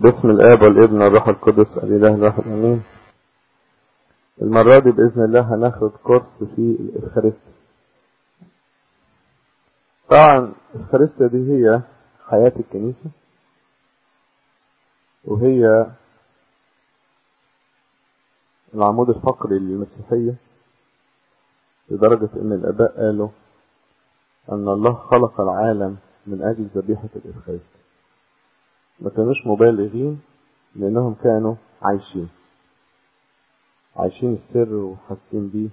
باسم الآب والابن والروح القدس الإله الواحد أمين المرة دي بإذن الله هناخد كورس في الإفخارستي طبعا الإفخارستيا دي هي حياة الكنيسة وهي العمود الفقري للمسيحية لدرجة ان الاباء قالوا ان الله خلق العالم من اجل ذبيحة الافخارستيا ما كانوش مبالغين لانهم كانوا عايشين عايشين السر وحاسين بيه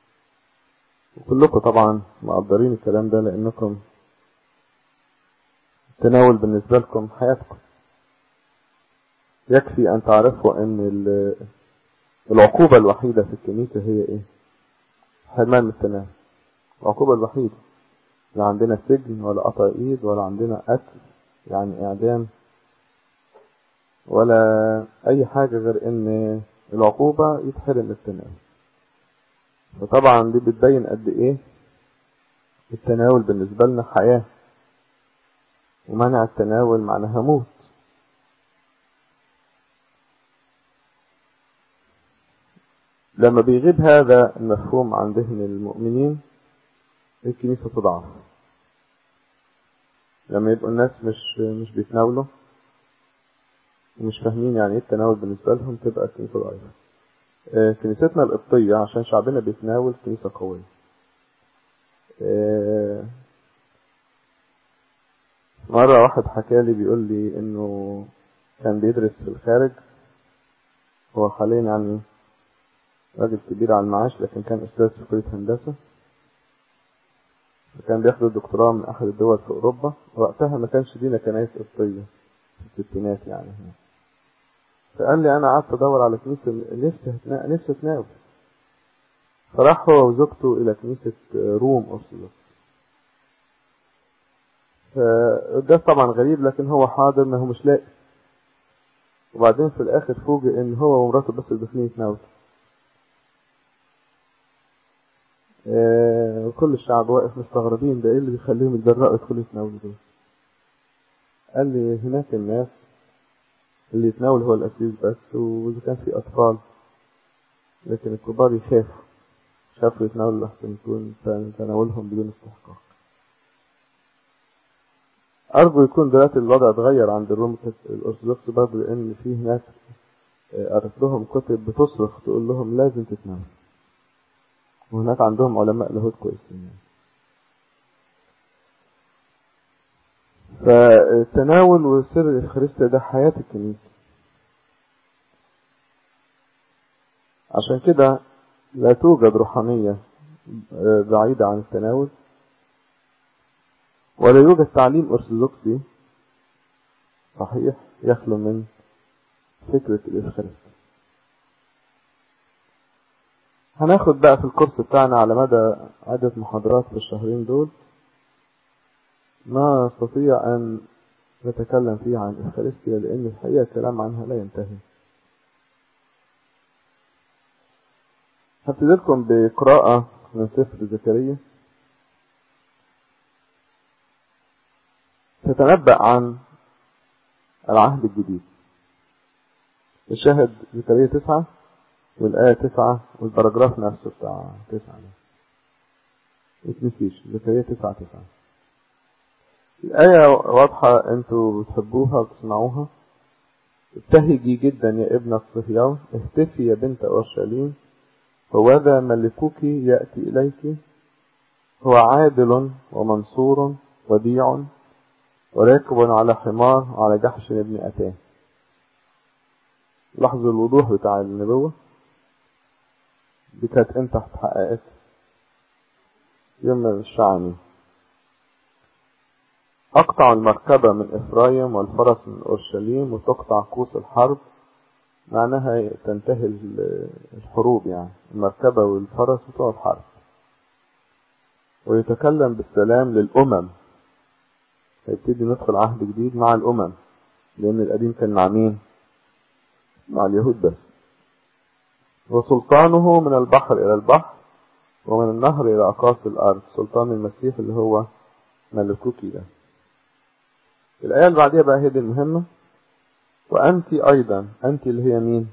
وكلكم طبعا مقدرين الكلام ده لانكم التناول بالنسبة لكم حياتكم يكفي ان تعرفوا ان العقوبة الوحيدة في الكنيسة هي ايه حرمان من التناول العقوبة الوحيدة لا عندنا سجن ولا قطع ايد ولا عندنا قتل يعني اعدام ولا اي حاجة غير ان العقوبة يتحرم التناول فطبعا دي بتبين قد ايه التناول بالنسبة لنا حياة ومنع التناول معناها موت لما بيغيب هذا المفهوم عن ذهن المؤمنين الكنيسة تضعف لما يبقوا الناس مش مش بيتناولوا ومش فاهمين يعني ايه التناول بالنسبة لهم تبقى الكنيسة ضعيفة آه كنيستنا القبطية عشان شعبنا بيتناول كنيسة قوية آه مرة واحد حكالي بيقول لي انه كان بيدرس في الخارج هو حاليا يعني راجل كبير على المعاش لكن كان استاذ في كلية هندسة وكان بياخد الدكتوراه من احد الدول في اوروبا وقتها ما كانش لينا كنايس قبطية في الستينات يعني فقال لي انا قعدت ادور على كنيسة نفسي نفسي اتناول فراح هو وزوجته الى كنيسة روم ارثوذكس فده طبعا غريب لكن هو حاضر ما هو مش لاقي وبعدين في الاخر فوجئ ان هو ومراته بس داخلين يتناولوا آه كل الشعب واقف مستغربين ده ايه اللي بيخليهم يتجرأوا يدخلوا يتناولوا دول قال لي هناك الناس اللي يتناول هو الأسيس بس وإذا كان في أطفال لكن الكبار يخافوا خافوا يتناولوا لحسن يكون تناولهم بدون استحقاق أرجو يكون دلوقتي الوضع اتغير عند الروم الأرثوذكس برضه لأن في ناس قرأت لهم كتب بتصرخ تقول لهم لازم تتناول وهناك عندهم علماء لاهوت كويسين يعني. فالتناول وسر الإفخارستيا ده حياة الكنيسة عشان كده لا توجد روحانية بعيدة عن التناول ولا يوجد تعليم أرثوذكسي صحيح يخلو من فكرة الإفخارستيا هناخد بقى في الكورس بتاعنا على مدى عدة محاضرات في الشهرين دول ما نستطيع أن نتكلم فيه عن الإفخارستيا لأن الحقيقة الكلام عنها لا ينتهي هبتدي لكم بقراءة من سفر زكريا تتنبأ عن العهد الجديد الشاهد زكريا تسعة والآية تسعة والبراجراف نفسه بتاع تسعة متنسيش زكريا تسعة تسعة الآية واضحة انتوا بتحبوها وتسمعوها ابتهجي جدا يا ابنة صهيون اهتفي يا بنت أورشليم وذا ملكك يأتي إليك هو عادل ومنصور وديع وراكب على حمار على جحش ابن أتاه لاحظوا الوضوح بتاع النبوة دي كانت امتى اتحققت يوم الشعمي أقطع المركبة من إفرايم والفرس من أورشليم وتقطع كوس الحرب معناها تنتهي الحروب يعني المركبة والفرس بتوع الحرب ويتكلم بالسلام للأمم هيبتدي ندخل عهد جديد مع الأمم لأن القديم كان مع مين؟ مع اليهود بس وسلطانه من البحر إلى البحر ومن النهر إلى أقاصي الأرض سلطان المسيح اللي هو ملكوكي ده الآية اللي بعديها بقى هي دي المهمة وأنت أيضا أنت اللي هي مين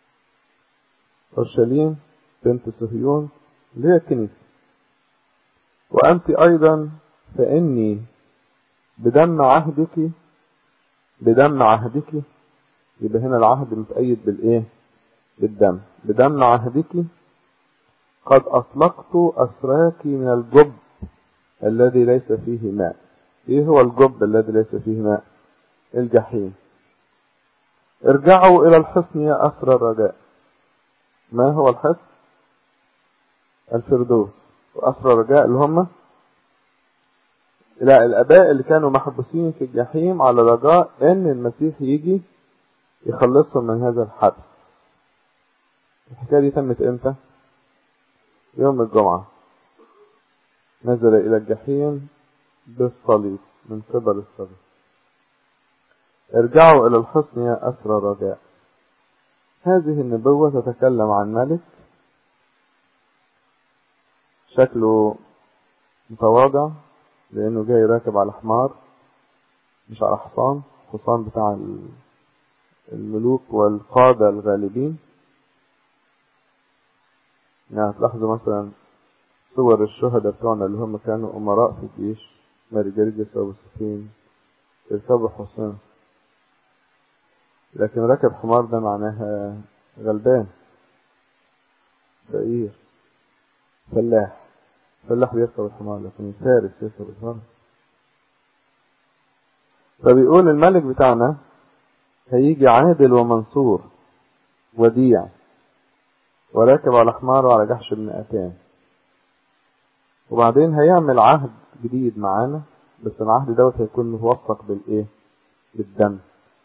أورشليم بنت صهيون اللي هي الكنيسة وأنت أيضا فإني بدم عهدك بدم عهدك يبقى هنا العهد متأيد بالإيه بالدم بدم عهدك قد أطلقت أسراك من الجب الذي ليس فيه ماء إيه هو الجب الذي ليس فيه ماء الجحيم ارجعوا إلى الحصن يا أسر الرجاء ما هو الحصن الفردوس وأسر الرجاء اللي هم لا الآباء اللي كانوا محبوسين في الجحيم على رجاء إن المسيح يجي يخلصهم من هذا الحبس الحكاية دي تمت إمتى؟ يوم الجمعة نزل إلى الجحيم بالصليب من قبل الصليب ارجعوا إلى الحصن يا أسرى الرجاء هذه النبوة تتكلم عن ملك شكله متواضع لأنه جاي راكب على حمار مش على حصان حصان بتاع الملوك والقادة الغالبين يعني تلاحظوا مثلا صور الشهداء بتوعنا اللي هم كانوا أمراء في الجيش ماري جرجس وأبو سفين يركبوا حصان لكن ركب حمار ده معناها غلبان فقير فلاح فلاح بيركب الحمار لكن الفارس يركب الفرس فبيقول الملك بتاعنا هيجي عادل ومنصور وديع وراكب على حمار وعلى جحش بن أتان وبعدين هيعمل عهد جديد معانا بس العهد دوت هيكون موثق بالايه بالدم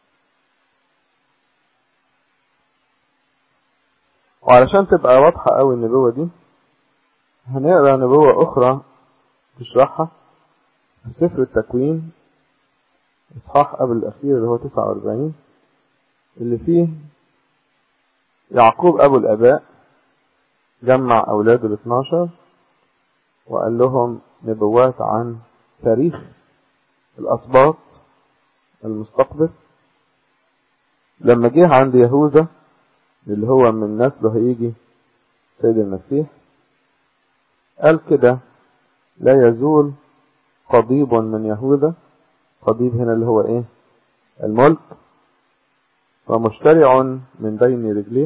وعلشان تبقى واضحة قوي النبوة دي هنقرا نبوة أخرى تشرحها في سفر التكوين إصحاح قبل الأخير اللي هو 49 اللي فيه يعقوب أبو الآباء جمع أولاده ال 12 وقال لهم نبوات عن تاريخ الأسباط المستقبل لما جه عند يهوذا اللي هو من نسله هيجي سيد المسيح قال كده لا يزول قضيب من يهوذا قضيب هنا اللي هو ايه الملك ومشترع من بين رجليه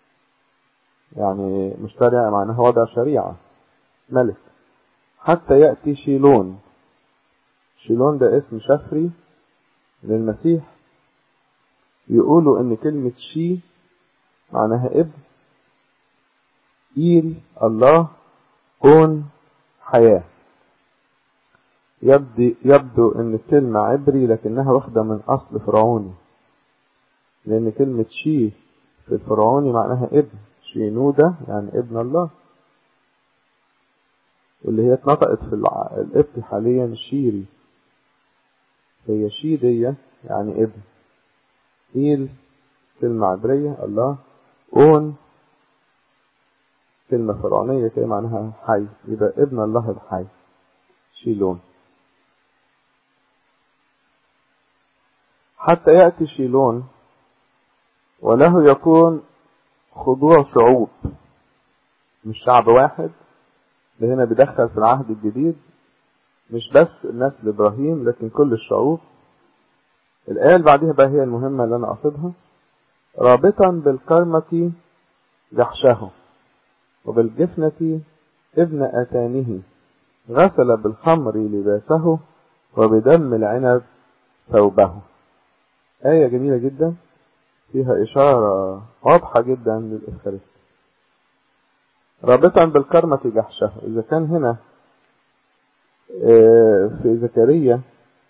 يعني مشترع معناها وضع شريعة ملك حتى يأتي شيلون شيلون ده اسم شفري للمسيح يقولوا ان كلمة شي معناها ابن إيل الله كون حياة يبدو, يبدو ان الكلمة عبري لكنها واخدة من اصل فرعوني لان كلمة شي في الفرعوني معناها ابن شينودة يعني ابن الله واللي هي اتنطقت في القبط حاليا شيري هي شي دي يعني ابن إيل كلمة عبرية الله أون كلمة فرعونية كده معناها حي يبقى ابن الله الحي شيلون حتى يأتي شيلون وله يكون خضوع شعوب مش شعب واحد اللي هنا بيدخل في العهد الجديد مش بس الناس لإبراهيم لكن كل الشعوب الآية اللي بعديها بقى هي المهمة اللي أنا قصدها رابطا بالكرمة جحشه وبالجفنة ابن أتانه غسل بالخمر لباسه وبدم العنب ثوبه آية جميلة جدا فيها إشارة واضحة جدا للإفخارستي رابطا بالكرمة جحشه إذا كان هنا في زكريا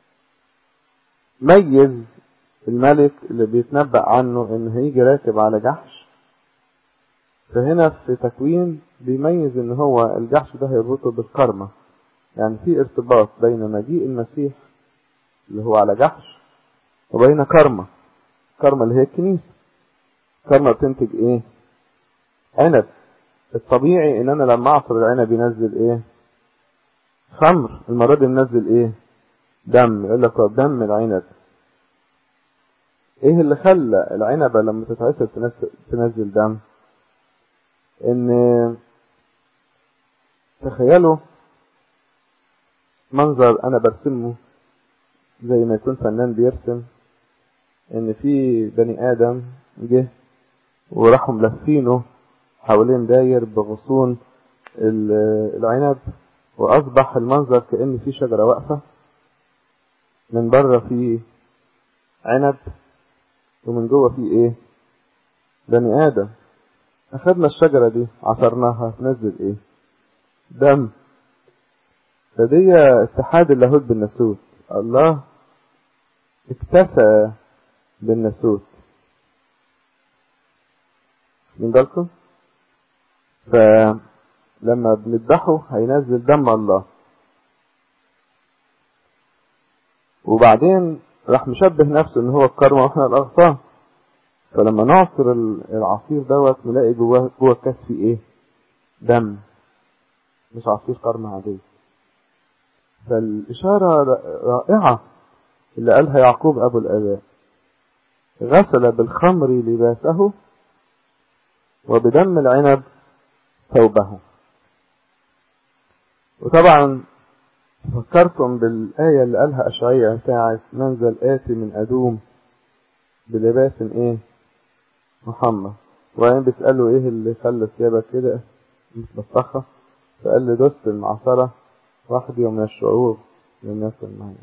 ميز الملك اللي بيتنبأ عنه ان هيجي راكب على جحش فهنا في تكوين بيميز ان هو الجحش ده هيربطه بالكرمة يعني في ارتباط بين مجيء المسيح اللي هو على جحش وبين كرمة كرمة اللي هي الكنيسة كرمة بتنتج ايه عنب الطبيعي ان انا لما اعصر العنب ينزل ايه خمر المرة دي منزل ايه دم يقول لك دم العنب ايه اللي خلى العنبة لما تتعصر تنزل, تنزل دم ان تخيلوا منظر انا برسمه زي ما يكون فنان بيرسم ان في بني ادم جه وراحوا ملفينه حوالين داير بغصون العنب واصبح المنظر كأن في شجرة واقفة من بره في عنب ومن جوه في ايه بني ادم اخدنا الشجرة دي عصرناها تنزل ايه دم فدي اتحاد اللاهوت بالناسوت الله اكتفى بالناسوت من بالكم فلما بنذبحه هينزل دم الله وبعدين راح مشبه نفسه ان هو الكرمة واحنا الاغصان فلما نعصر العصير دوت نلاقي جواه جوه الكاس فيه ايه دم مش عصير كرمة عادية فالإشارة رائعة اللي قالها يعقوب أبو الآباء غسل بالخمر لباسه وبدم العنب ثوبه وطبعا فكرتم بالآية اللي قالها أشعية بتاعت منزل آتي من أدوم بلباس إيه محمد وبعدين بيسأله إيه اللي خلى ثيابك كده متلطخة فقال لي دوست المعصرة وحدي ومن الشعور للناس المعنى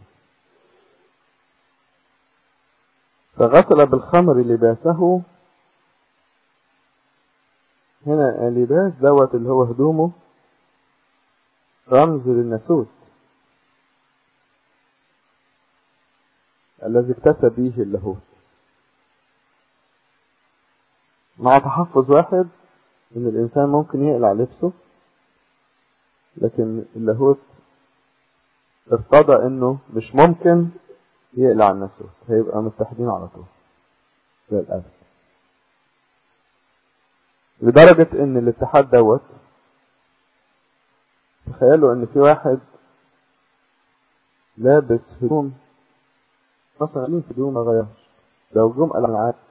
فغسل بالخمر لباسه هنا اللباس دوت اللي هو هدومه رمز للناسوت الذي اكتسى به اللاهوت مع تحفظ واحد ان الانسان ممكن يقلع لبسه لكن اللاهوت ارتضى انه مش ممكن يقلع الناسوت هيبقى متحدين على طول للأبد لدرجة ان الاتحاد دوت تخيلوا ان في واحد لابس هدوم مثلا قالين هدوم ما غيرش لو جم قال انا عارف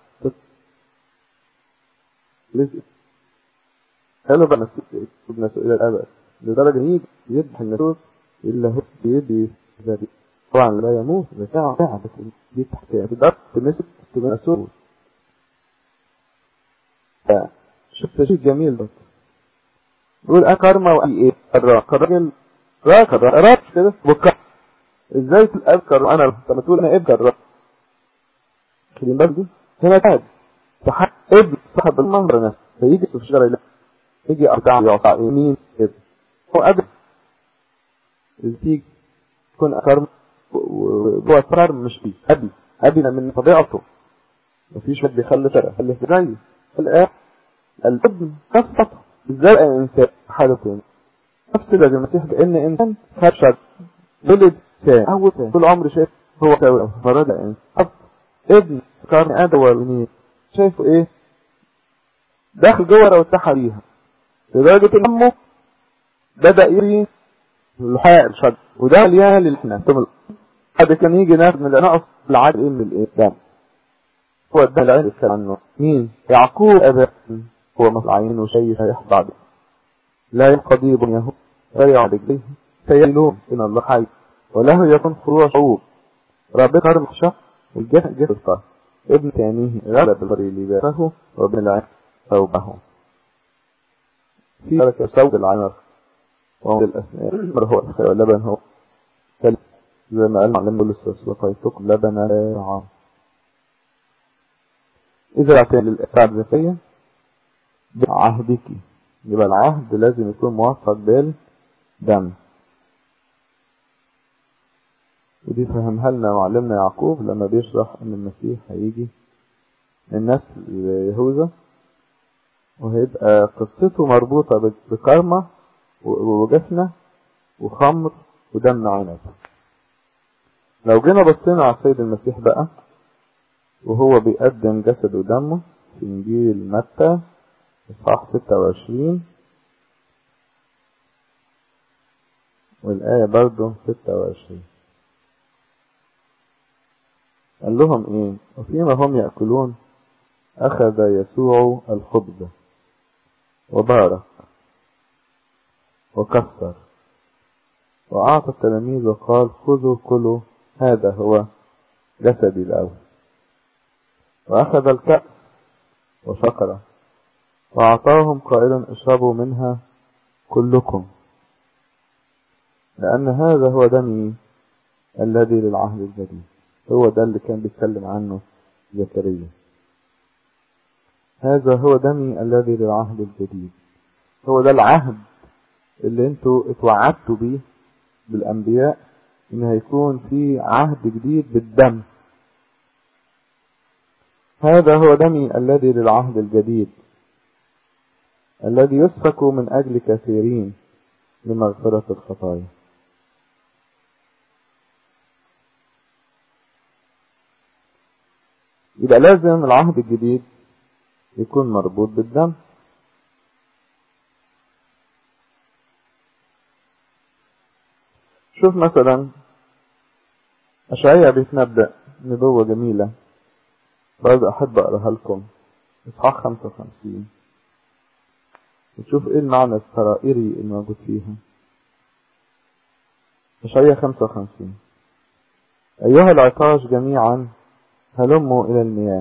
لزق قالوا بقى نسيت ابن الى الابد لدرجة يجي يذبح الناسوت الا هو بيدي ذلك طبعا لا يموت بتاعه ساعة بس دي تحت تقدر تمسك تبقى ناسوت شفت شيء جميل ده يقول اكرمه واي ايه الراك الراجل راك راك كده وكر ازاي تبكر وانا لما تقول انا ابكر راك خلين بالك دي هنا تعب صح ابن صاحب المنظر نفسه فيجي في الشجره يجي ارجع يقطع يمين كده هو ابن تيجي تكون اكرم وجوه الفرار مش بيه ابي ابي من طبيعته مفيش حد بيخلي فرق خلي زي الآن الابن قصته ازاي الانسان حالته نفس اللي المسيح بان انسان خرشد ولد كان اول كان طول عمري شايف هو كاوي فرد انسان اب ابن كان ادم وابنين شايفه ايه داخل جوه لو اتحى بيها لدرجة ان امه بدأ يري الحائل شد وده مليان للحنا حد كان يجي ناخد من النقص العادي من الايه دم هو ده العين كان عنه مين يعقوب ابا هو مطلعين وشيء هيحضع به لا ينقضي بنيه فيرع رجليه فيلوم ان الله حي وله يكون خضوع شعوب رب كرم شق والجهة جهة الطهر ابن ثانيه غلب البري لباسه وابن العين ثوبه في ذلك سود العمر وهو الأسنان هو الخير واللبن هو زي ما قال معلم بولس وقيتكم لبن عام إذا اعتنى للإفعال الذاتية بعهدك يبقى العهد لازم يكون موفق بالدم ودي فهمها لنا معلمنا يعقوب لما بيشرح ان المسيح هيجي من نسل يهوذا وهيبقى قصته مربوطة بكرمة وجفنة وخمر ودم عنب لو جينا بصينا على السيد المسيح بقى وهو بيقدم جسد ودمه في انجيل متى اصحاح 26 والآية برضه 26 قال لهم ايه وفيما هم يأكلون أخذ يسوع الخبز وبارك وكسر وأعطى التلاميذ وقال خذوا كلوا هذا هو جسدي الأول وأخذ الكأس وشكره وأعطاهم قائلا اشربوا منها كلكم لأن هذا هو دمي الذي للعهد الجديد هو ده اللي كان بيتكلم عنه زكريا هذا هو دمي الذي للعهد الجديد هو ده العهد اللي انتوا اتوعدتوا بيه بالانبياء ان هيكون في عهد جديد بالدم هذا هو دمي الذي للعهد الجديد الذي يسفك من اجل كثيرين لمغفرة الخطايا يبقى لازم العهد الجديد يكون مربوط بالدم شوف مثلا أشعية بيتنبأ نبوة جميلة برضه أحب أقراها لكم إصحاح 55 وتشوف إيه المعنى السرائري الموجود فيها أشعية 55 أيها العطاش جميعا هلموا إلى المياه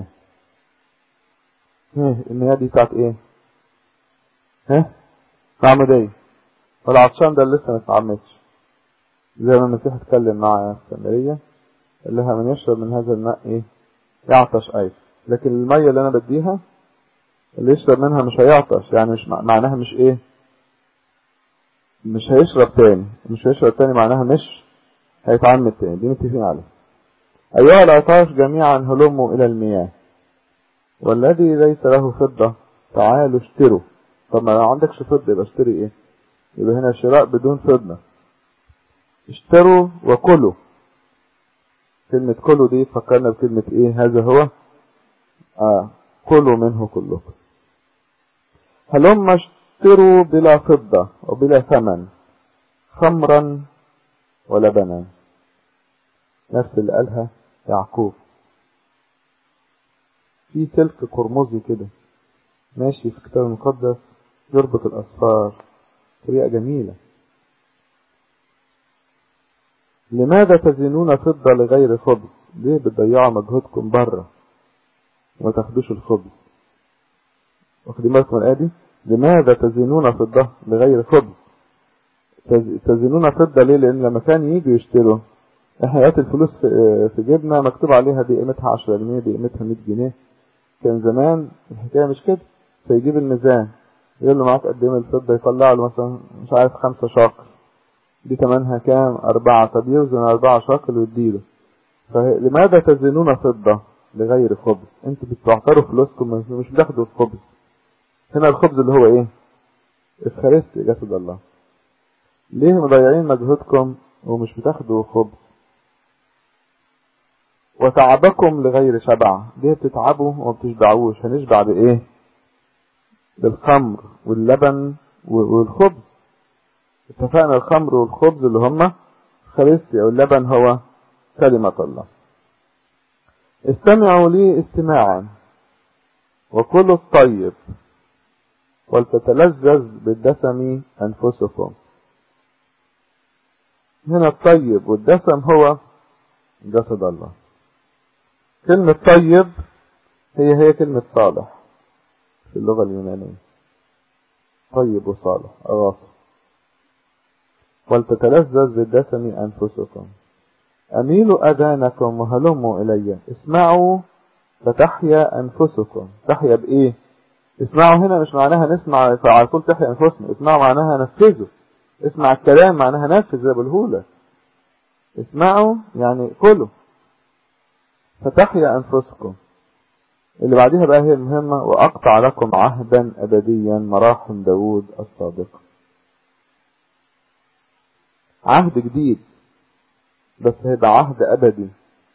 ايه المياه دي بتاعت ايه ها معمودية والعطشان ده لسه ما اتعمدش زي ما المسيح اتكلم مع السامرية قال لها من يشرب من هذا الماء ايه يعطش ايضا لكن المية اللي انا بديها اللي يشرب منها مش هيعطش يعني مش معناها مش ايه مش هيشرب تاني مش هيشرب تاني معناها مش هيتعمد تاني دي متفقين عليها أيها العطاش جميعا هلموا إلى المياه والذي ليس له فضة تعالوا اشتروا طب ما لو عندكش فضة يبقى اشتري ايه يبقى هنا شراء بدون فضة اشتروا وكلوا كلمة كلوا دي فكرنا بكلمة ايه هذا هو آه كلوا منه كلكم هلما اشتروا بلا فضة وبلا ثمن خمرا ولبنا نفس اللي قالها يعقوب في سلك قرمزي كده ماشي في الكتاب المقدس يربط الأصفار طريقة جميلة لماذا تزنون فضة لغير خبز ليه بتضيعوا مجهودكم بره وما تاخدوش الخبز واخدين بالكم الآية دي لماذا تزنون فضة لغير خبز تزنون فضة ليه لأن لما كان يجوا يشتروا احنا الفلوس في جيبنا مكتوب عليها دي قيمتها 10 جنيه دي قيمتها 100 جنيه كان زمان الحكاية مش كده فيجيب الميزان يقول له معاك قد ايه من الفضة يطلع له مثلا مش عارف خمسة شاكل دي تمنها كام أربعة طب يوزن أربعة شاكل ويديله فلماذا تزنون فضة لغير خبز انتوا بتعتروا فلوسكم مش بتاخدوا الخبز هنا الخبز اللي هو ايه الخريستي جسد الله ليه مضيعين مجهودكم ومش بتاخدوا خبز وتعبكم لغير شبع ليه بتتعبوا وما بتشبعوش هنشبع بايه بالخمر واللبن والخبز اتفقنا الخمر والخبز اللي هم خريستي او اللبن هو كلمة الله استمعوا لي استماعا وكلوا الطيب ولتتلذذ بالدسم أنفسكم هنا الطيب والدسم هو جسد الله كلمة طيب هي هي كلمة صالح في اللغة اليونانية طيب وصالح أغاصة ولتتلذذ بالدسم أنفسكم أميلوا أذانكم وهلموا إلي اسمعوا فتحيا أنفسكم تحيا بإيه اسمعوا هنا مش معناها نسمع فعلى طول تحيا أنفسنا اسمعوا معناها نفذوا اسمع الكلام معناها نفذ زي بالهولة اسمعوا يعني كلوا فتحيا أنفسكم اللي بعديها بقى هي المهمة وأقطع لكم عهدا أبديا مراحم داود الصادق عهد جديد بس هيبقى عهد أبدي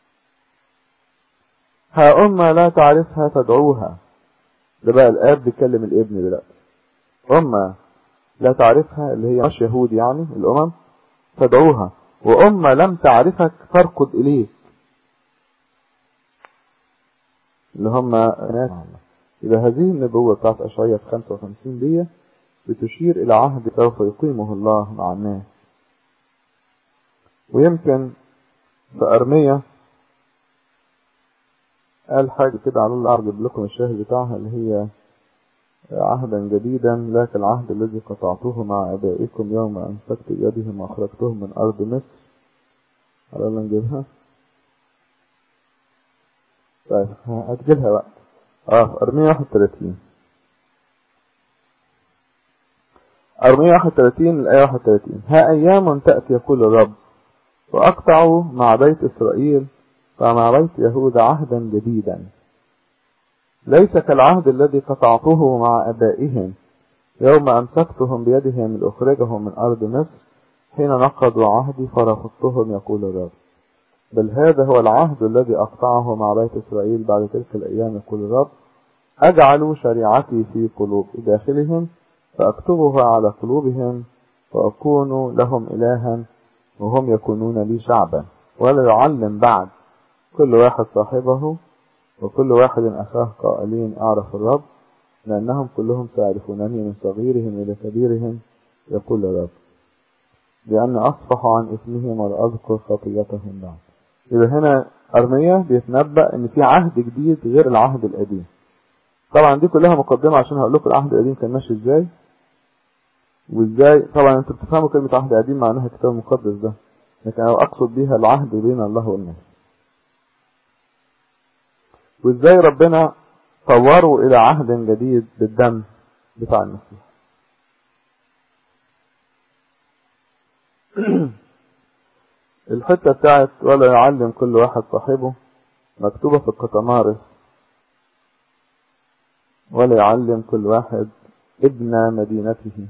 ها أمة لا تعرفها تدعوها ده بقى الآب بيكلم الابن دلوقتي أمة لا تعرفها اللي هي مش يهود يعني الأمم تدعوها وأمة لم تعرفك تركض إليك اللي هم ناس إذا هذه النبوة بتاعت أشعية في 55 دي بتشير إلى عهد سوف يقيمه الله مع الناس ويمكن في أرمية قال حاجة كده على الله أعجب لكم الشاهد بتاعها اللي هي عهدا جديدا لا كالعهد الذي قطعته مع أبائكم يوم أمسكت بيدهم وأخرجتهم من أرض مصر على الله نجيبها طيب هتجيلها وقت اه في أرمية 31 أرمية 31 الآية 31 ها أيام تأتي يقول الرب وأقطع مع بيت إسرائيل ومع بيت يهوذا عهدا جديدا ليس كالعهد الذي قطعته مع أبائهم يوم أمسكتهم بيدهم لأخرجهم من أرض مصر حين نقضوا عهدي فرفضتهم يقول الرب بل هذا هو العهد الذي أقطعه مع بيت إسرائيل بعد تلك الأيام يقول الرب أجعل شريعتي في قلوب داخلهم فأكتبها على قلوبهم وأكون لهم إلها وهم يكونون لي شعبا ولا يعلم بعد كل واحد صاحبه وكل واحد أخاه قائلين أعرف الرب لأنهم كلهم سيعرفونني من صغيرهم إلى كبيرهم يقول الرب لأن أصفح عن إثمهم ولا أذكر خطيتهم بعد إذا هنا أرمية بيتنبأ إن في عهد جديد غير العهد القديم طبعا دي كلها مقدمة عشان هقول لكم العهد القديم كان ماشي ازاي وازاي طبعا انتوا بتفهموا كلمة عهد قديم معناها الكتاب المقدس ده لكن انا اقصد بيها العهد بين الله والناس وازاي ربنا طوروا الى عهد جديد بالدم بتاع المسيح الحتة بتاعت ولا يعلم كل واحد صاحبه مكتوبة في القطمارس ولا يعلم كل واحد ابن مدينته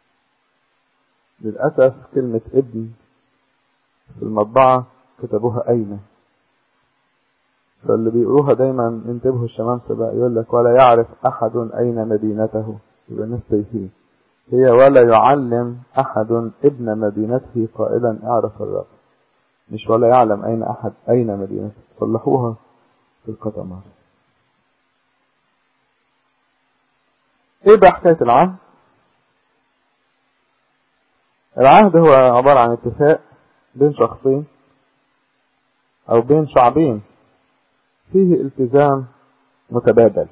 للأسف كلمة ابن في المطبعة كتبوها أين فاللي بيقروها دايما انتبهوا الشمامسة بقى يقول لك ولا يعرف أحد أين مدينته يبقى الناس تايهين هي ولا يعلم أحد ابن مدينته قائلا اعرف الرب مش ولا يعلم أين أحد أين مدينته صلحوها في القطمار ايه بقى حكاية العهد العهد هو عبارة عن اتفاق بين شخصين او بين شعبين فيه التزام متبادل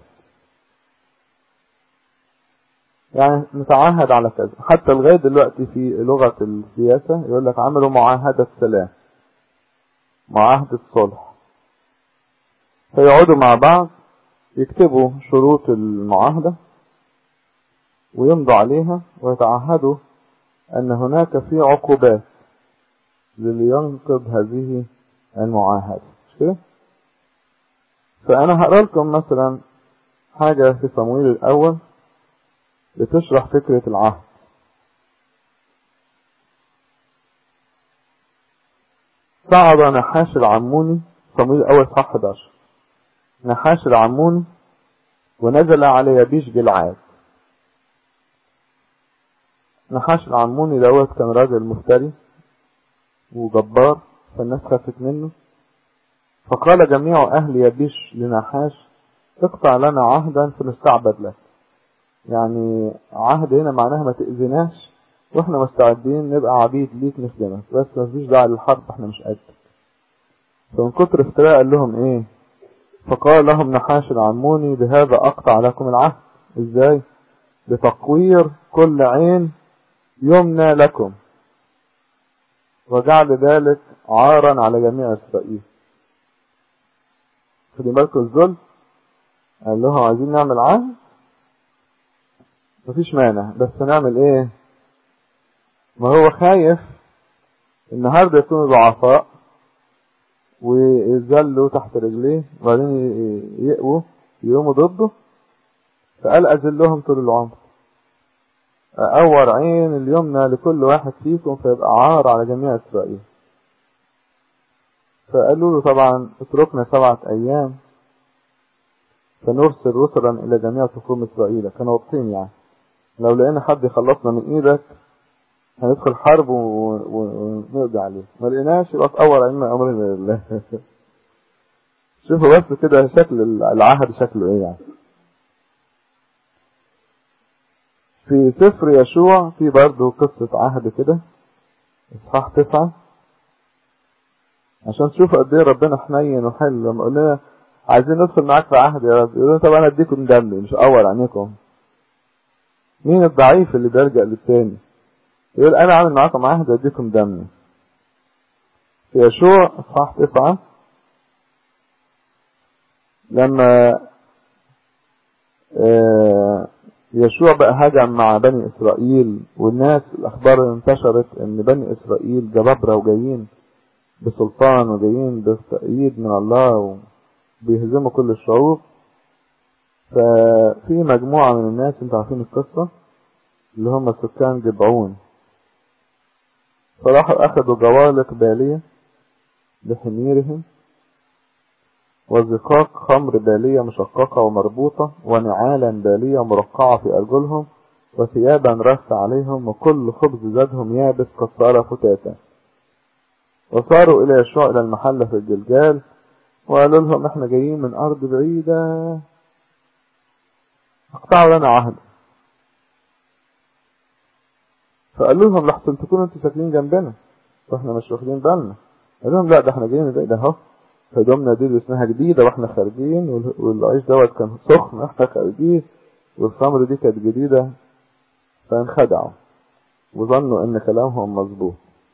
يعني نتعاهد على كذا حتى لغاية دلوقتي في لغة السياسة يقول لك عملوا معاهدة سلام معاهدة صلح فيقعدوا مع بعض يكتبوا شروط المعاهدة ويمضوا عليها ويتعهدوا أن هناك في عقوبات للي ينقض هذه المعاهدة مش كده؟ فأنا هقرأ لكم مثلا حاجة في صمويل الأول بتشرح فكرة العهد صعد نحاش العموني صمويل الأول صح 11 نحاش العموني ونزل على يبيش جلعاد نحاش العموني دوت كان راجل مفتري وجبار فالناس خافت منه فقال جميع أهل يبيش لنحاش اقطع لنا عهدا فنستعبد لك يعني عهد هنا معناها ما تأذناش واحنا مستعدين نبقى عبيد ليك نخدمك بس ما فيش داعي للحرب احنا مش قدك فمن كتر افتراء قال لهم ايه فقال لهم نحاش العموني بهذا اقطع لكم العهد ازاي بتقوير كل عين يمنى لكم وجعل ذلك عارا على جميع اسرائيل خدوا بالكم الذل قال لهم عايزين نعمل عهد مفيش مانع بس نعمل ايه ما هو خايف النهارده يكونوا ضعفاء ويذلوا تحت رجليه وبعدين يقووا يقوموا ضده فقال اذلهم طول العمر أور عين اليمنى لكل واحد فيكم فيبقى عار على جميع إسرائيل فقالوا له طبعا اتركنا سبعة أيام فنرسل رسلا إلى جميع تقوم إسرائيل كانوا واضحين يعني لو لقينا حد يخلصنا من إيدك هندخل حرب ونقضي عليه ما لقيناش يبقى تقور عين أمرنا لله شوفوا بس كده شكل العهد شكله ايه يعني في سفر يشوع في برضه قصة عهد كده اصحاح تسعة عشان تشوفوا قد ايه ربنا حنين وحلو لما قلنا لنا عايزين ندخل معاك في عهد يا رب يقولوا طب انا اديكم دمي مش اول عنكم مين الضعيف اللي بيلجأ للتاني يقول انا عامل معاكم عهد اديكم دمي في يشوع اصحاح تسعة لما يشوع بقى هجم مع بني اسرائيل والناس الاخبار انتشرت ان بني اسرائيل جبابرة وجايين بسلطان وجايين بتأييد من الله وبيهزموا كل الشعوب ففي مجموعة من الناس انتوا عارفين القصة اللي هم سكان جبعون فراحوا اخذوا جوالق بالية لحميرهم وزقاق خمر بالية مشققة ومربوطة ونعالا بالية مرقعة في أرجلهم وثيابا رث عليهم وكل خبز زادهم يابس قد صار فتاتا وصاروا إلى يشوع إلى المحلة في الجلجال وقالوا لهم احنا جايين من أرض بعيدة اقطعوا لنا عهد فقالوا لهم لحسن تكونوا انتوا ساكنين جنبنا واحنا مش واخدين بالنا قال لهم لا ده احنا جايين من بعيد اهو هدومنا دي اسمها جديدة واحنا خارجين والعيش دوت كان سخن واحنا خارجين والخمر دي كانت جديدة فانخدعوا وظنوا ان كلامهم مظبوط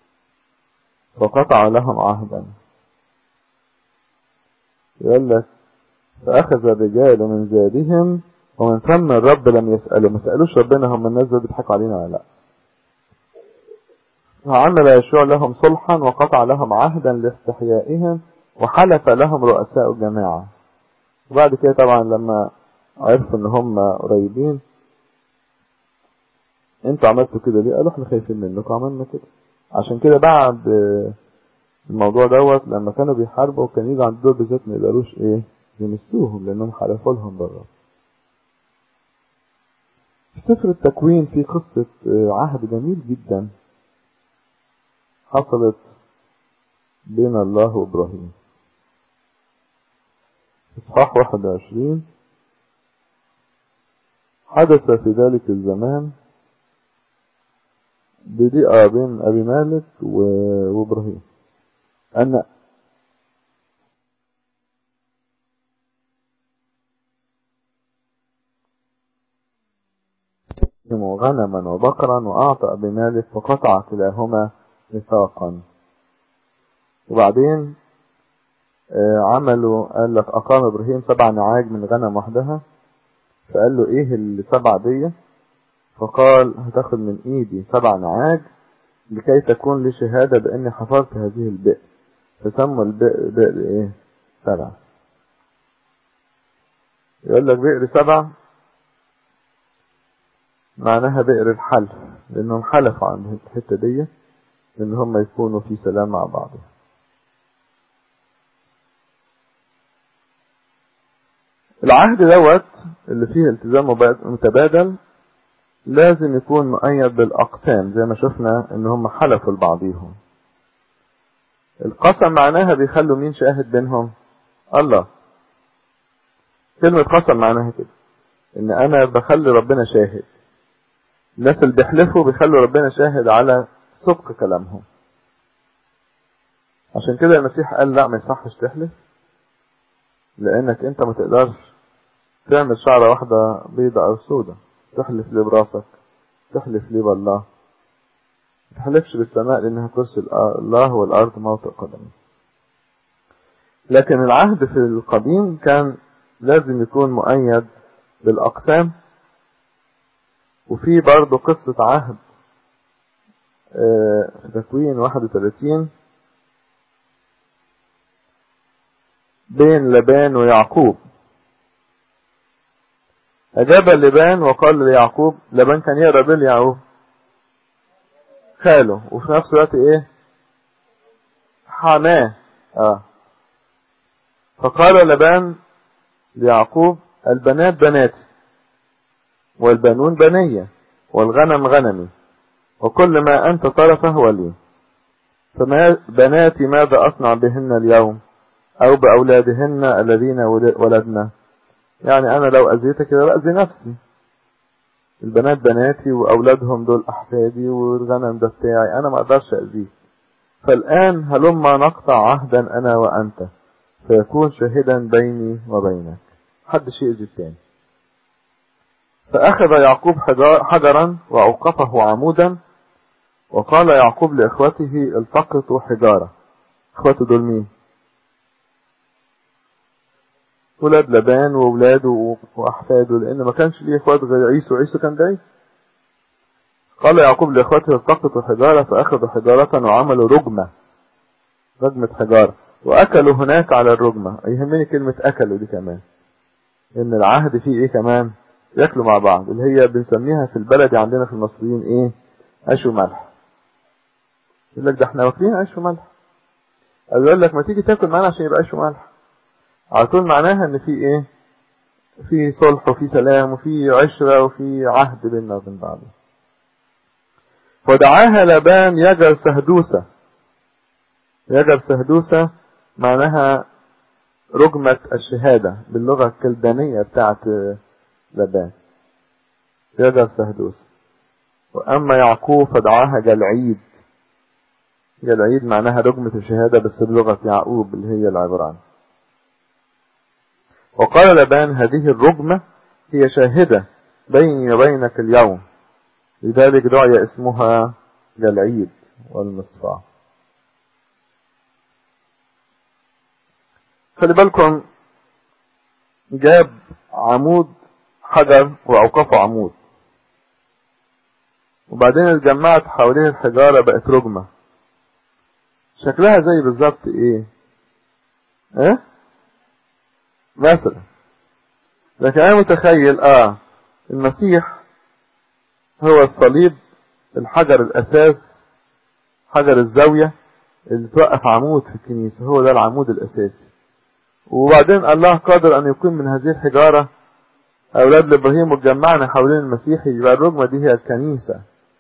فقطع لهم عهدا يقول لك فأخذ الرجال من زادهم ومن ثم الرب لم يسأله ما سألوش ربنا هم الناس دول بيضحكوا علينا ولا لا وعمل يشوع لهم صلحا وقطع لهم عهدا لاستحيائهم وحلف لهم رؤساء الجماعة وبعد كده طبعا لما عرفوا ان هم قريبين انتوا عملتوا كده ليه قالوا احنا خايفين منكم عملنا كده عشان كده بعد الموضوع دوت لما كانوا بيحاربوا كان يجي عند دول بالذات ما يقدروش ايه يمسوهم لانهم حلفوا لهم بره في سفر التكوين في قصة عهد جميل جدا حصلت بين الله وابراهيم اصحاح 21 حدث في ذلك الزمان بدقة بين أبي مالك وإبراهيم أن غنما وبقرا وأعطى أبي مالك فقطع كلاهما ميثاقا وبعدين عملوا قال لك أقام إبراهيم سبع نعاج من غنم وحدها فقال له إيه السبع دي فقال هتاخد من إيدي سبع نعاج لكي تكون لي شهادة بأني حفرت هذه البئر فسموا البئر بئر إيه سبع يقول لك بئر سبع معناها بئر الحلف لأنهم حلفوا عن الحتة دي إن هم يكونوا في سلام مع بعضهم العهد دوت اللي فيه التزام متبادل لازم يكون مؤيد بالأقسام زي ما شفنا إن هم حلفوا لبعضيهم القسم معناها بيخلوا مين شاهد بينهم الله كلمة قسم معناها كده إن أنا بخلي ربنا شاهد الناس اللي بيحلفوا بيخلوا ربنا شاهد على صدق كلامهم عشان كده المسيح قال لا ما يصحش تحلف لانك انت ما تقدرش تعمل شعرة واحدة بيضة او سودة تحلف ليه براسك تحلف ليه بالله ما تحلفش بالسماء لانها كرسي الله والارض موطئ قدمه لكن العهد في القديم كان لازم يكون مؤيد بالاقسام وفي برضه قصة عهد في تكوين 31 بين لبان ويعقوب أجاب لبان وقال ليعقوب لبان كان يقرأ بين يعقوب خاله وفي نفس الوقت ايه حماه اه فقال لبان ليعقوب البنات بناتي والبنون بنية والغنم غنمي وكل ما أنت ترى فهو لي فما بناتي ماذا أصنع بهن اليوم أو بأولادهن الذين ولدنا يعني أنا لو أذيتك كده بأذي نفسي البنات بناتي وأولادهم دول أحفادي والغنم ده بتاعي أنا ما أقدرش أذيك فالآن هلما نقطع عهدا أنا وأنت فيكون شاهدا بيني وبينك محدش يأذي التاني فأخذ يعقوب حجرا وأوقفه عمودا وقال يعقوب لإخوته التقطوا حجارة إخوته دول مين ولاد لبان وولاده وأحفاده لأن ما كانش ليه إخوات غير عيسو عيسو كان بعيد قال يعقوب لإخوته التقطوا حجارة فأخذوا حجارة وعملوا رجمة رجمة حجارة وأكلوا هناك على الرجمة يهمني كلمة أكلوا دي كمان إن العهد فيه إيه كمان ياكلوا مع بعض اللي هي بنسميها في البلد عندنا في المصريين إيه عيش وملح يقول لك ده احنا واكلين عيش وملح قال يقول لك ما تيجي تاكل معانا عشان يبقى عيش وملح على طول معناها ان في ايه في صلح وفي سلام وفي عشرة وفي عهد بيننا وبين بعض ودعاها لبان يجر سهدوسة يجر سهدوسة معناها رجمة الشهادة باللغة الكلدانية بتاعت لبان يجر سهدوسة وأما يعقوب فدعاها جلعيد جلعيد معناها رجمة الشهادة بس بلغة يعقوب اللي هي العبران وقال لبان هذه الرجمة هي شاهدة بيني وبينك اليوم لذلك دعي اسمها جلعيد والمصفى خلي بالكم جاب عمود حجر وأوقفه عمود وبعدين اتجمعت حوالين الحجارة بقت رجمة شكلها زي بالظبط ايه ايه مثلا لكن انا متخيل اه المسيح هو الصليب الحجر الاساس حجر الزاوية اللي توقف عمود في الكنيسة هو ده العمود الاساسي وبعدين الله قادر ان يكون من هذه الحجارة اولاد ابراهيم وتجمعنا حوالين المسيح يبقى الرجمة دي هي الكنيسة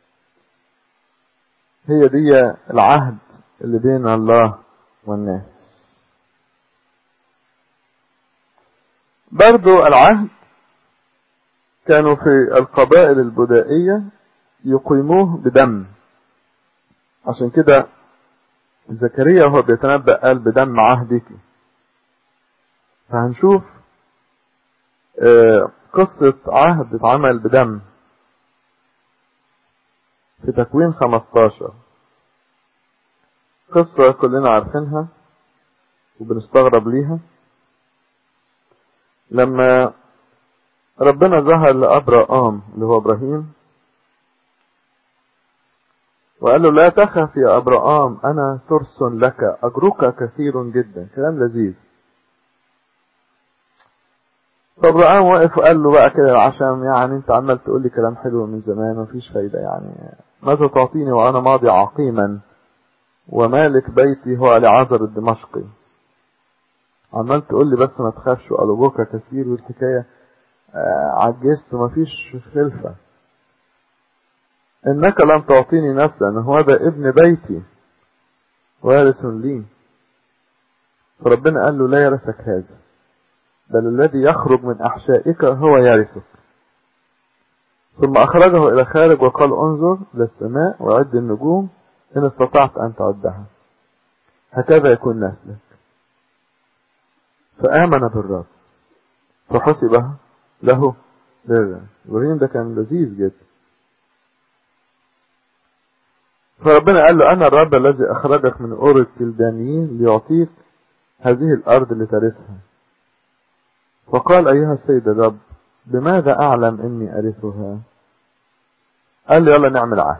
هي دي العهد اللي بين الله والناس برضو العهد كانوا في القبائل البدائية يقيموه بدم عشان كده زكريا وهو بيتنبأ قال بدم عهدك فهنشوف قصة عهد اتعمل بدم في تكوين 15 قصة كلنا عارفينها وبنستغرب ليها لما ربنا ظهر لأبرام اللي هو إبراهيم وقال له لا تخف يا أبرام أنا ترس لك أجرك كثير جدا كلام لذيذ فابرام وقف وقال له بقى كده العشم يعني انت عمال تقول لي كلام حلو من زمان ومفيش فايدة يعني ماذا تعطيني وانا ماضي عقيما ومالك بيتي هو لعذر الدمشقي عمال تقول لي بس ما تخافش وقلبوك كثير والحكاية عجزت ومفيش خلفة انك لم تعطيني نسلا هو ده ابن بيتي وارث لي فربنا قال له لا يرثك هذا بل الذي يخرج من أحشائك هو يرثك ثم أخرجه إلى خارج وقال انظر للسماء وعد النجوم إن استطعت أن تعدها هكذا يكون نسلك فآمن بالرب فحسب له برا إبراهيم ده كان لذيذ جدا فربنا قال له أنا الرب الذي أخرجك من أور الكلدانيين ليعطيك هذه الأرض لترثها فقال أيها السيد الرب بماذا أعلم إني أرثها قال لي يلا نعمل عهد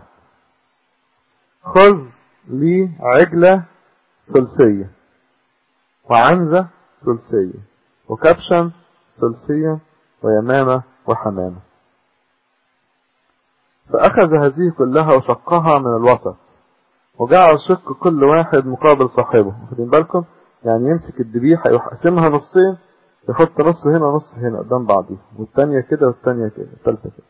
خذ لي عجلة ثلثية وعنزة ثلثية وكبشا ثلثية ويمامة وحمامة فأخذ هذه كلها وشقها من الوسط وجعل شق كل واحد مقابل صاحبه واخدين بالكم يعني يمسك الذبيحة يقسمها نصين يحط نص هنا ونص هنا قدام بعضيه والتانية كده والتانية كده التالتة كده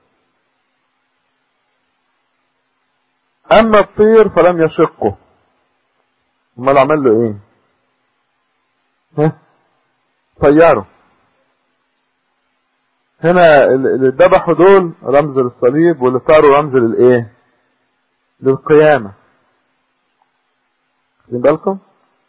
أما الطير فلم يشقه امال عمل له ايه ها طيروا هنا اللي ذبحوا دول رمز للصليب واللي طاروا رمز للايه للقيامة واخدين بالكم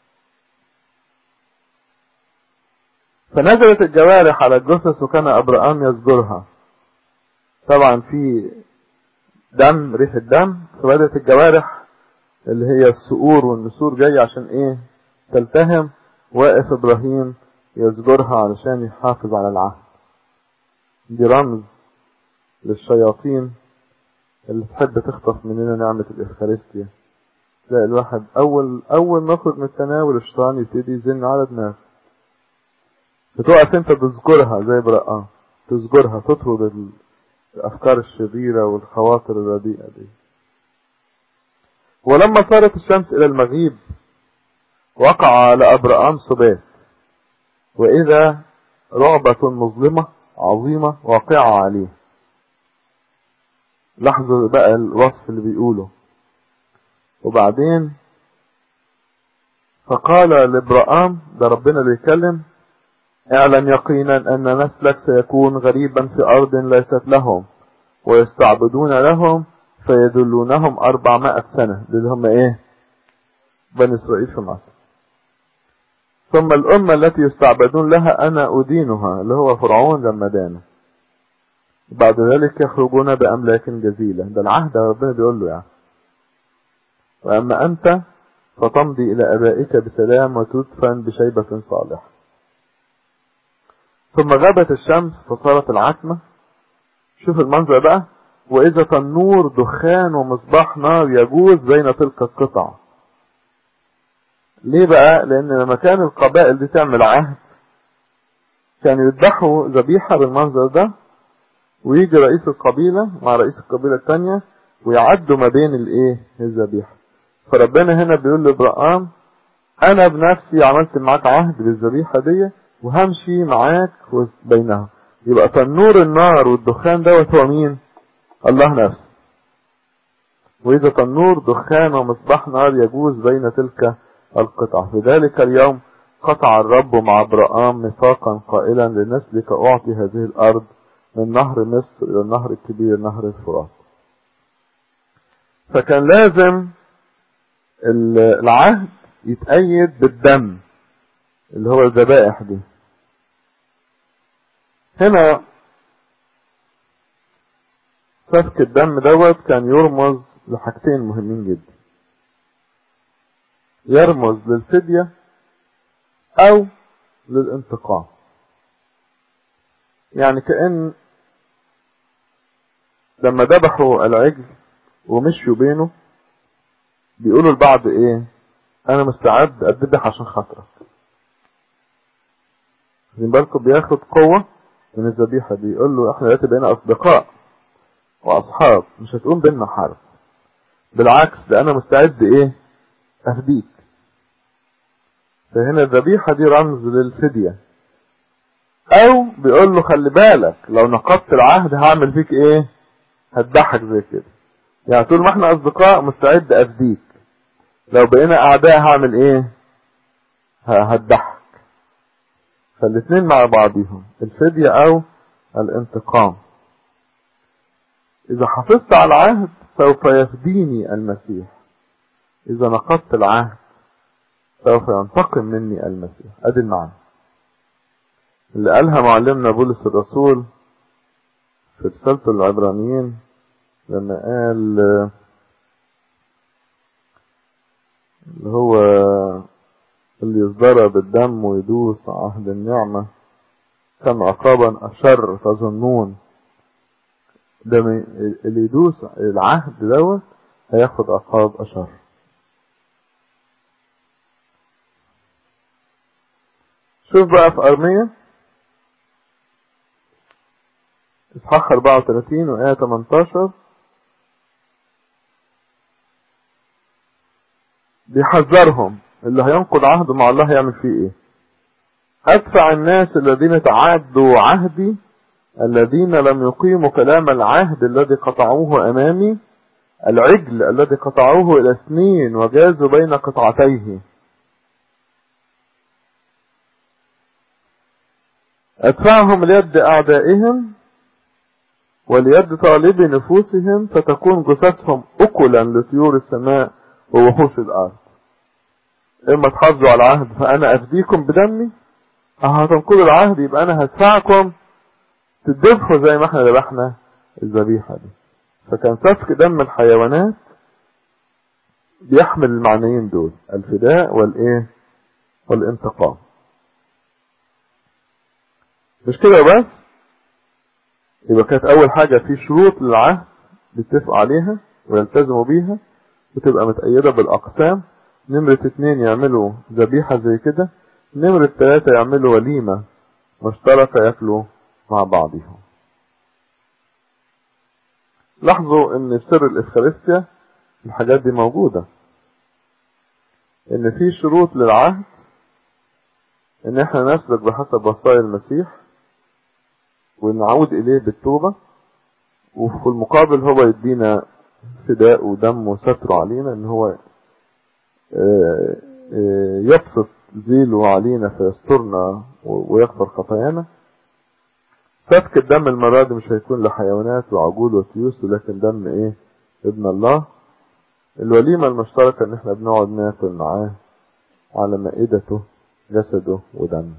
فنزلت الجوارح على الجثث وكان ابراهام يزجرها طبعا في دم ريحة دم فبدأت الجوارح اللي هي الصقور والنسور جاية عشان ايه تلتهم واقف ابراهيم يزجرها علشان يحافظ على العهد دي رمز للشياطين اللي تحب تخطف مننا نعمة الإفخارستيا تلاقي الواحد أول أول ما يخرج من التناول الشيطان يبتدي يزن على دماغه بتقف أنت تذكرها زي برقان تذكرها تطرد الأفكار الشريرة والخواطر الرديئة دي ولما صارت الشمس إلى المغيب وقع على أبرام سبات وإذا رعبة مظلمة عظيمة واقعة عليه لاحظوا بقى الوصف اللي بيقوله وبعدين فقال لابرام ده ربنا اللي يتكلم اعلم يقينا ان نسلك سيكون غريبا في ارض ليست لهم ويستعبدون لهم فيدلونهم اربعمائة سنة اللي هم ايه بني اسرائيل في مصر ثم الأمة التي يستعبدون لها أنا أدينها اللي هو فرعون لما دانه بعد ذلك يخرجون بأملاك جزيلة ده العهد ربنا بيقول له يعني وأما أنت فتمضي إلى أبائك بسلام وتدفن بشيبة صالح ثم غابت الشمس فصارت العتمة شوف المنظر بقى وإذا تنور دخان ومصباح نار يجوز بين تلك القطع ليه بقى لان لما كان القبائل دي تعمل عهد كانوا يذبحوا ذبيحة بالمنظر ده ويجي رئيس القبيلة مع رئيس القبيلة التانية ويعدوا ما بين الايه الذبيحة فربنا هنا بيقول لابراهام انا بنفسي عملت معاك عهد بالذبيحة دي وهمشي معاك بينها يبقى تنور النار والدخان دوت هو مين الله نفسه واذا تنور دخان ومصباح نار يجوز بين تلك القطع في ذلك اليوم قطع الرب مع ابراهام ميثاقا قائلا لنسلك اعطي هذه الارض من نهر مصر الى النهر الكبير نهر الفرات فكان لازم العهد يتأيد بالدم اللي هو الذبائح دي هنا سفك الدم دوت كان يرمز لحاجتين مهمين جدا يرمز للفدية او للانتقام يعني كأن لما ذبحوا العجل ومشوا بينه بيقولوا لبعض ايه انا مستعد اذبح عشان خاطرك خدين بالكم بياخد قوة من الذبيحة دي يقول له احنا دلوقتي بقينا اصدقاء واصحاب مش هتقوم بينا حرب بالعكس ده انا مستعد ايه افديك فهنا الذبيحة دي رمز للفدية او بيقول له خلي بالك لو نقضت العهد هعمل فيك ايه هتضحك زي كده يعني طول ما احنا اصدقاء مستعد افديك لو بقينا اعداء هعمل ايه هتضحك فالاتنين مع بعضهم الفدية او الانتقام اذا حافظت على العهد سوف يفديني المسيح اذا نقضت العهد سوف ينتقم مني المسيح ادي المعنى اللي قالها معلمنا بولس الرسول في رسالته للعبرانيين لما قال اللي هو اللي يصدر بالدم ويدوس عهد النعمة كان عقابا أشر تظنون ده اللي يدوس العهد دوت هياخد عقاب أشر شوف بقى في أرمية إصحاح 34 وآية 18 بيحذرهم اللي هينقض عهده مع الله هيعمل فيه ايه ادفع الناس الذين تعادوا عهدي الذين لم يقيموا كلام العهد الذي قطعوه امامي العجل الذي قطعوه الى سنين وجازوا بين قطعتيه ادفعهم ليد اعدائهم وليد طالب نفوسهم فتكون جثثهم اكلا لطيور السماء ووحوش الارض اما تحافظوا على العهد فانا افديكم بدمي هتنقضوا العهد يبقى انا هدفعكم تدفعوا زي ما احنا ذبحنا الذبيحه دي فكان سفك دم الحيوانات بيحمل المعنيين دول الفداء والايه والانتقام مش كده بس يبقى كانت اول حاجة في شروط للعهد بيتفقوا عليها ويلتزموا بيها وتبقى متأيدة بالاقسام نمرة اتنين يعملوا ذبيحة زي كده نمرة تلاتة يعملوا وليمة مشتركة ياكلوا مع بعضهم لاحظوا ان في سر الافخارستيا الحاجات دي موجودة ان في شروط للعهد ان احنا نسلك بحسب وصايا المسيح ونعود اليه بالتوبة وفي المقابل هو يدينا فداء ودم وستر علينا ان هو يبسط ذيله علينا فيسترنا ويغفر خطايانا سفك الدم المرة دي مش هيكون لحيوانات وعجول وتيوس لكن دم ايه ابن الله الوليمة المشتركة ان احنا بنقعد ناكل معاه على مائدته جسده ودمه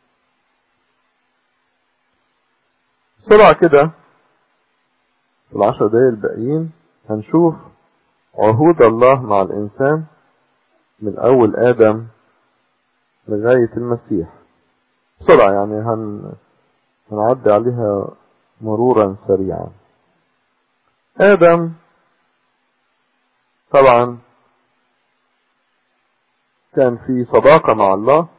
بسرعة كده في العشر دقايق الباقيين هنشوف عهود الله مع الإنسان من أول آدم لغاية المسيح بسرعة يعني هن... هنعدي عليها مرورا سريعا آدم طبعا كان في صداقة مع الله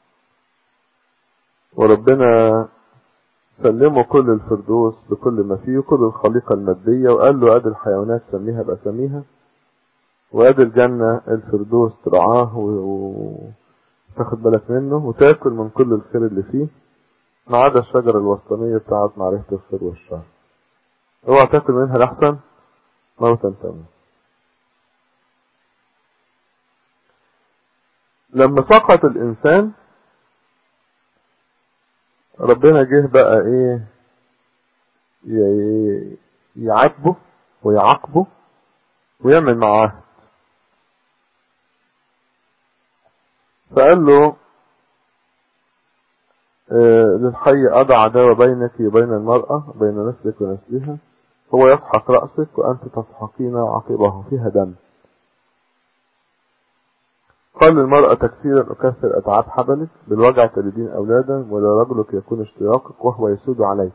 وربنا سلمه كل الفردوس بكل ما فيه كل الخليقة المادية وقال له ادي الحيوانات سميها بأساميها وادي الجنة الفردوس ترعاه وتاخد بالك منه وتاكل من كل الخير اللي فيه ما عدا الشجرة الوسطانية بتاعت معرفة الخير والشر اوعى تاكل منها لحسن موتا تموت لما سقط الانسان ربنا جه بقى ايه يعاتبه ويعاقبه ويعمل معاه فقال له آه للحي أضع عداوة بينك وبين المرأة بين نسلك ونسلها هو يسحق رأسك وأنت تسحقين عقبه فيها دم قال للمرأة تكثيرا أكثر أتعاب حبلك بالوجع تلدين أولادا ولرجلك يكون اشتياقك وهو يسود عليك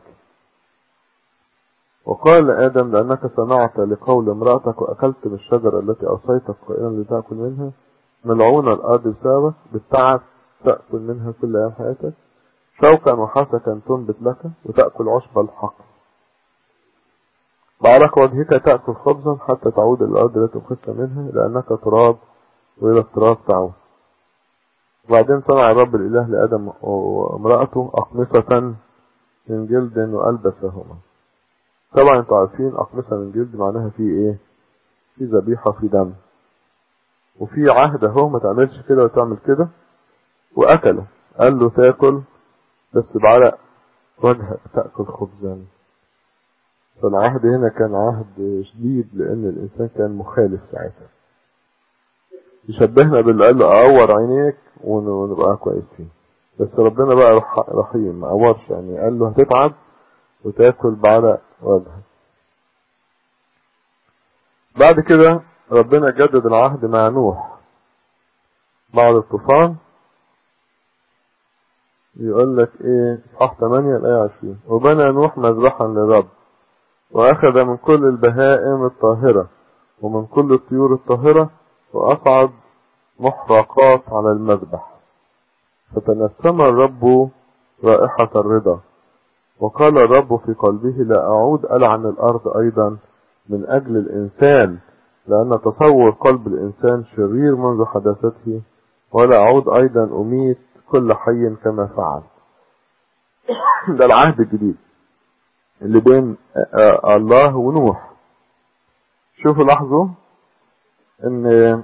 وقال لآدم لأنك صنعت لقول امرأتك وأكلت من الشجرة التي أوصيتك قائلا لتأكل منها ملعون الأرض بسببك بالتعب تأكل منها كل أيام حياتك شوكا وحسكا تنبت لك وتأكل عشب الحقل بعرق وجهك تأكل خبزا حتى تعود إلى الأرض التي أخذت منها لأنك تراب وإلى التراب تعود وبعدين صنع الرب الإله لآدم وامرأته أقمصة من جلد وألبسهما طبعا انتوا عارفين أقمصة من جلد معناها في إيه في ذبيحة في دم وفي عهد اهو ما تعملش كده وتعمل كده وأكله قال له تاكل بس بعرق وجهك تأكل خبزا فالعهد هنا كان عهد شديد لأن الإنسان كان مخالف ساعتها يشبهنا باللي قال له أعور عينيك ونبقى كويسين بس ربنا بقى رحيم ما أعورش يعني قال له هتتعب وتاكل بعرق وجهك بعد كده ربنا جدد العهد مع نوح بعد الطوفان يقول لك ايه صح 8 الايه 20 وبنى نوح مذبحا للرب واخذ من كل البهائم الطاهرة ومن كل الطيور الطاهرة واصعد محرقات على المذبح فتنسم الرب رائحة الرضا وقال الرب في قلبه لا اعود العن الارض ايضا من اجل الانسان لان تصور قلب الانسان شرير منذ حداثته ولا اعود ايضا اميت كل حي كما فعل ده العهد الجديد اللي بين الله ونوح شوفوا لاحظوا ان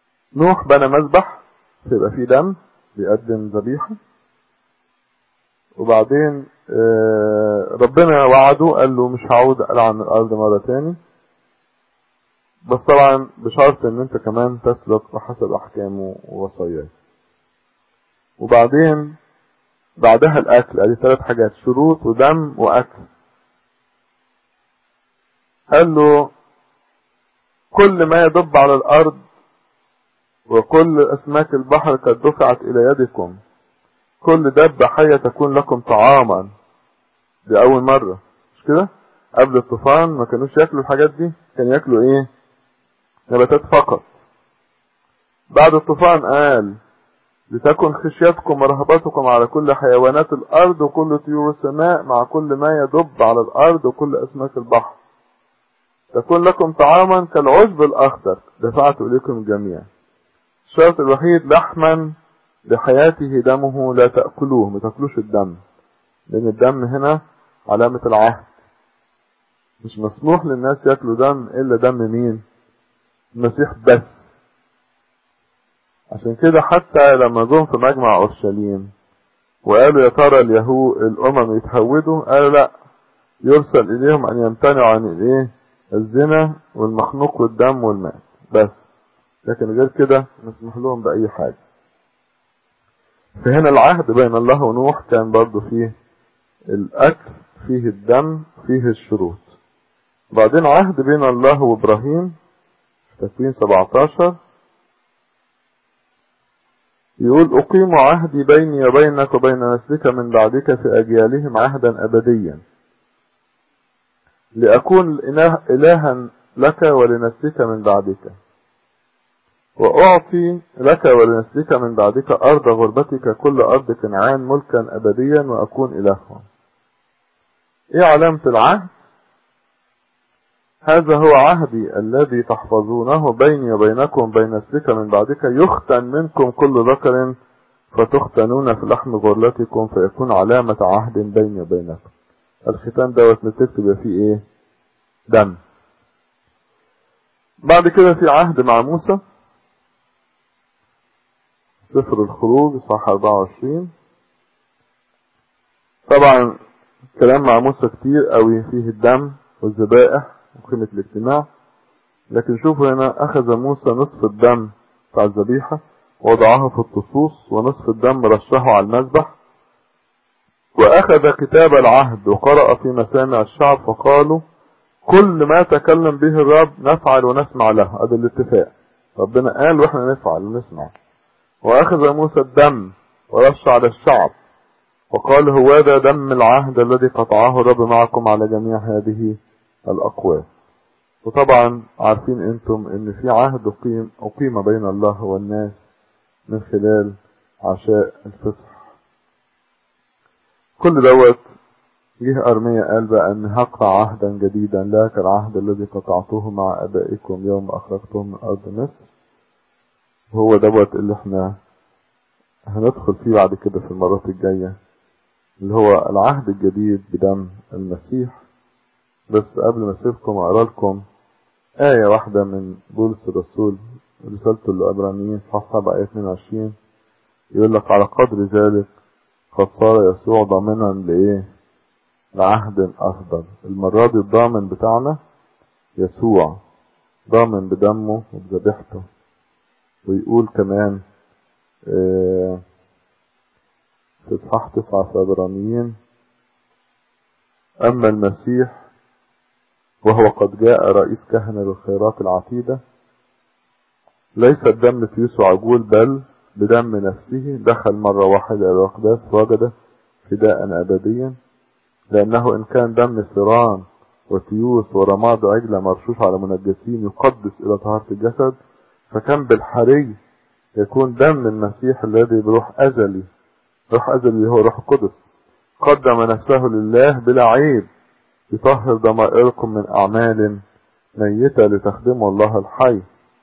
نوح بنى مذبح يبقى فيه دم بيقدم ذبيحة وبعدين ربنا وعده قال له مش هعود ألعن الأرض مرة تاني بس طبعا بشرط ان انت كمان تسلك بحسب احكامه ووصاياه وبعدين بعدها الاكل ادي ثلاث حاجات شروط ودم واكل قال له كل ما يدب على الارض وكل اسماك البحر قد دفعت الى يدكم كل دبة حية تكون لكم طعاما دي اول مرة مش كده قبل الطوفان ما كانوش ياكلوا الحاجات دي كانوا ياكلوا ايه نباتات فقط بعد الطوفان قال لتكن خشيتكم ورهبتكم على كل حيوانات الأرض وكل طيور السماء مع كل ما يدب على الأرض وكل أسماك البحر تكون لكم طعاما كالعشب الأخضر دفعت إليكم جميعا الشرط الوحيد لحما لحياته دمه لا تأكلوه ما تأكلوش الدم لأن الدم هنا علامة العهد مش مسموح للناس يأكلوا دم إلا دم مين المسيح بس عشان كده حتى لما جم في مجمع اورشليم وقالوا يا ترى اليهود الامم يتهودوا قالوا لا يرسل اليهم ان يمتنعوا عن الايه الزنا والمخنوق والدم والماء بس لكن غير كده مسموح لهم باي حاجه فهنا العهد بين الله ونوح كان برضه فيه الاكل فيه الدم فيه الشروط بعدين عهد بين الله وابراهيم تكوين 17 يقول أقيم عهدي بيني وبينك وبين نسلك من بعدك في أجيالهم عهدا أبديا لأكون إلها لك ولنسلك من بعدك وأعطي لك ولنسلك من بعدك أرض غربتك كل أرض كنعان ملكا أبديا وأكون إلههم إيه علامة العهد هذا هو عهدي الذي تحفظونه بيني وبينكم بين نسلك من بعدك يختن منكم كل ذكر فتختنون في لحم غرلتكم فيكون علامة عهد بيني وبينكم الختان دوت نتكتب فيه ايه دم بعد كده في عهد مع موسى سفر الخروج صح 24 طبعا كلام مع موسى كتير قوي فيه الدم والذبائح وقيمة الاجتماع لكن شوفوا هنا أخذ موسى نصف الدم بتاع الذبيحة ووضعها في الطصوص ونصف الدم رشه على المذبح وأخذ كتاب العهد وقرأ في مسامع الشعب فقالوا كل ما تكلم به الرب نفعل ونسمع له هذا الاتفاق ربنا قال واحنا نفعل ونسمع وأخذ موسى الدم ورش على الشعب وقال هو ذا دم العهد الذي قطعه الرب معكم على جميع هذه الأقوال وطبعا عارفين انتم ان في عهد أقيم, أقيم بين الله والناس من خلال عشاء الفصح كل دوت جه أرمية قال بقى أن هقطع عهدا جديدا لا كالعهد الذي قطعته مع أبائكم يوم أخرجتهم من أرض مصر وهو دوت اللي احنا هندخل فيه بعد كده في المرات الجاية اللي هو العهد الجديد بدم المسيح بس قبل ما اسيبكم اقرا لكم آية واحدة من بولس الرسول رسالته للعبرانيين صح 7 آية 22 يقول لك على قدر ذلك قد صار يسوع ضامنا لإيه؟ لعهد أفضل المرة دي الضامن بتاعنا يسوع ضامن بدمه وبذبيحته ويقول كمان اه في إصحاح تسعة في عبرانيين أما المسيح وهو قد جاء رئيس كهنة للخيرات العتيدة ليس الدم تيوس عجول بل بدم نفسه دخل مرة واحدة إلى الأقداس فوجد فداء أبديا لأنه إن كان دم ثيران وتيوس ورماد عجلة مرشوش على منجسين يقدس إلى طهارة الجسد فكان بالحري يكون دم المسيح الذي بروح أزلي روح أزلي هو روح القدس قدم نفسه لله بلا عيب يطهر ضمائركم من أعمال ميتة لتخدموا الله الحي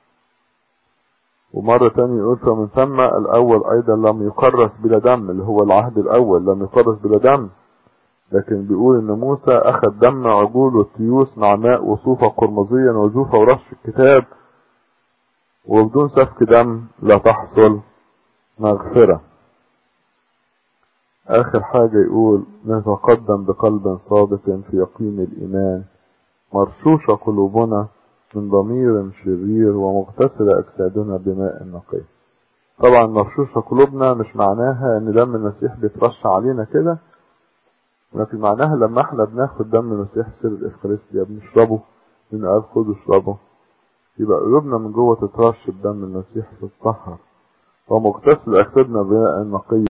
ومرة تانية يقول فمن ثم الأول أيضا لم يكرس بلا دم اللي هو العهد الأول لم يكرس بلا دم لكن بيقول إن موسى أخذ دم عجول والتيوس مع ماء وصوفة قرمزيا وزوفة ورش الكتاب وبدون سفك دم لا تحصل مغفرة آخر حاجة يقول نتقدم بقلب صادق في يقين الإيمان مرشوشة قلوبنا من ضمير شرير ومغتسلة أجسادنا بماء نقي طبعا مرشوشة قلوبنا مش معناها ان دم المسيح بيترش علينا كده لكن معناها لما احنا بناخد دم المسيح سر الافخارستيا بنشربه من قال خدوا اشربه يبقى قلوبنا من جوه تترش بدم المسيح تتطهر ومغتسل اجسادنا بماء نقي